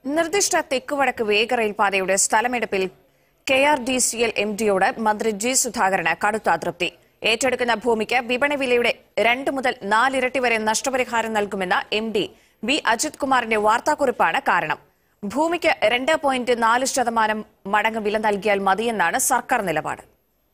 നിർദ്ദിഷ്ട തെക്കുവടക്ക് വേഗ റെയിൽപാതയുടെ സ്ഥലമെടുപ്പിൽ K R D C L M ഡിയോട് മന്ത്രി ജി സുധാകരന് കടുത്ത അതൃപ്തി ഏറ്റെടുക്കുന്ന ഭൂമിക്ക് വിപണി വിലയുടെ രണ്ട് മുതൽ നാലിരട്ടി വരെ നഷ്ടപരിഹാരം നൽകുമെന്ന എം ഡി വി അജിത് കുമാറിന്റെ വാർത്താക്കുറിപ്പാണ് കാരണം ഭൂമിക്ക് രണ്ട് പോയിന്റ് നാല് ശതമാനം മടങ്ങ് വില നൽകിയാൽ മതിയെന്നാണ് സർക്കാർ നിലപാട്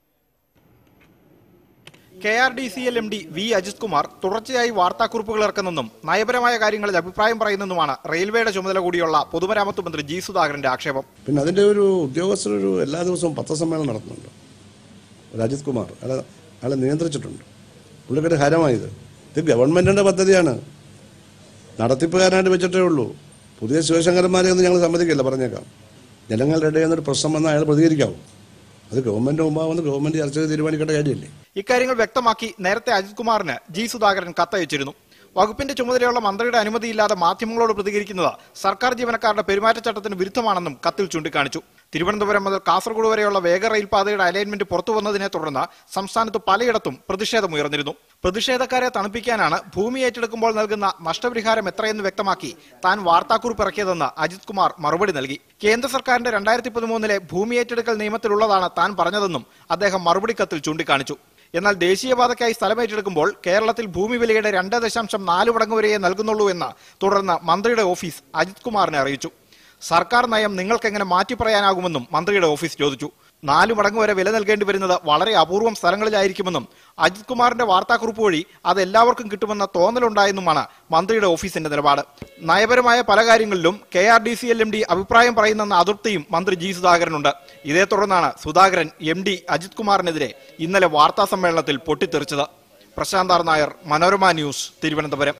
K R D C L M D V Ajith Kumar തുടർച്ചയായി വാർത്താക്കുറിപ്പുകൾ ഇറക്കുന്നെന്നും നയപരമായ കാര്യങ്ങളിൽ അഭിപ്രായം പറയുന്നെന്നുമാണ് റെയിൽവേയുടെ ചുമതല കൂടിയുള്ള പൊതുമരാമത്ത് മന്ത്രി ജി സുധാകരന്റെ ആക്ഷേപം പിന്നെ അതിൻ്റെ ഒരു ഉദ്യോഗസ്ഥരൊരു എല്ലാ ദിവസവും പത്രസമ്മേളനം നടത്തുന്നുണ്ട് ഒരു അജിത് കുമാർ അയാളെ അയാളെ നിയന്ത്രിച്ചിട്ടുണ്ട് പുള്ളിക്കൊരു ഹരമായത് ഇത് ഗവൺമെൻറ്റിൻ്റെ പദ്ധതിയാണ് നടത്തിപ്പുകാരനായിട്ട് വെച്ചിട്ടേ ഉള്ളൂ പുതിയ ശിവശങ്കരന്മാരെ ഒന്നും ഞങ്ങൾ സമ്മതിക്കില്ല പറഞ്ഞേക്കാം ജനങ്ങളുടെ ഇടയിൽ നിന്നൊരു പ്രശ്നം വന്നാൽ അയാൾ പ്രതികരിക്കാവും അത് ഗവൺമെൻറ് മുമ്പാവുന്ന ഗവൺമെൻറ് ചർച്ച ചെയ്ത് തീരുമാനിക്കേണ്ട കാര്യമില്ലേ ഇക്കാര്യങ്ങൾ വ്യക്തമാക്കി നേരത്തെ അജിത് കുമാറിന് ജി സുധാകരൻ കത്തയച്ചിരുന്നു വകുപ്പിന്റെ ചുമതലയുള്ള മന്ത്രിയുടെ അനുമതിയില്ലാതെ മാധ്യമങ്ങളോട് പ്രതികരിക്കുന്നത് സർക്കാർ ജീവനക്കാരുടെ പെരുമാറ്റച്ചട്ടത്തിന് വിരുദ്ധമാണെന്നും കത്തിൽ ചൂണ്ടിക്കാണിച്ചു തിരുവനന്തപുരം മുതൽ കാസർഗോഡ് വരെയുള്ള വേഗ റെയിൽപാതയുടെ അലൈൻമെന്റ് പുറത്തു വന്നതിനെ തുടർന്ന് സംസ്ഥാനത്ത് പലയിടത്തും പ്രതിഷേധമുയർന്നിരുന്നു പ്രതിഷേധക്കാരെ തണുപ്പിക്കാനാണ് ഭൂമി ഏറ്റെടുക്കുമ്പോൾ നൽകുന്ന നഷ്ടപരിഹാരം എത്രയെന്ന് വ്യക്തമാക്കി താൻ വാർത്താക്കുറിപ്പ് ഇറക്കിയതെന്ന് അജിത് കുമാർ മറുപടി നൽകി കേന്ദ്ര സർക്കാരിന്റെ രണ്ടായിരത്തി പതിമൂന്നിലെ ഭൂമി ഏറ്റെടുക്കൽ നിയമത്തിലുള്ളതാണ് താൻ പറഞ്ഞതെന്നും അദ്ദേഹം മറുപടി കത്തിൽ ചൂണ്ടിക്കാണിച്ചു എന്നാൽ ദേശീയപാതയ്ക്കായി സ്ഥലമേറ്റെടുക്കുമ്പോൾ കേരളത്തിൽ ഭൂമി വിലയുടെ രണ്ട് ദശാംശം നാല് മടങ്ങ് വരെയേ നൽകുന്നുള്ളൂ എന്ന് തുടർന്ന് മന്ത്രിയുടെ ഓഫീസ് അജിത് കുമാറിനെ അറിയിച്ചു സർക്കാർ നയം നിങ്ങൾക്കെങ്ങനെ മാറ്റി പറയാനാകുമെന്നും മന്ത്രിയുടെ ഓഫീസ് ചോദിച്ചു നാലു മടങ്ങ് വരെ വില നൽകേണ്ടി വരുന്നത് വളരെ അപൂർവം സ്ഥലങ്ങളിലായിരിക്കുമെന്നും അജിത് കുമാറിന്റെ വാർത്താക്കുറിപ്പ് വഴി അത് എല്ലാവർക്കും കിട്ടുമെന്ന തോന്നലുണ്ടായെന്നുമാണ് മന്ത്രിയുടെ ഓഫീസിന്റെ നിലപാട് നയപരമായ പല കാര്യങ്ങളിലും K R D C L M D അഭിപ്രായം പറയുന്നെന്ന അതൃപ്തിയും മന്ത്രി ജി സുധാകരനുണ്ട് ഇതേ തുടർന്നാണ് സുധാകരൻ എം ഡി അജിത് കുമാറിനെതിരെ ഇന്നലെ വാർത്താ സമ്മേളനത്തിൽ പൊട്ടിത്തെറിച്ചത് പ്രശാന്ത് ആർ നായർ മനോരമ ന്യൂസ് തിരുവനന്തപുരം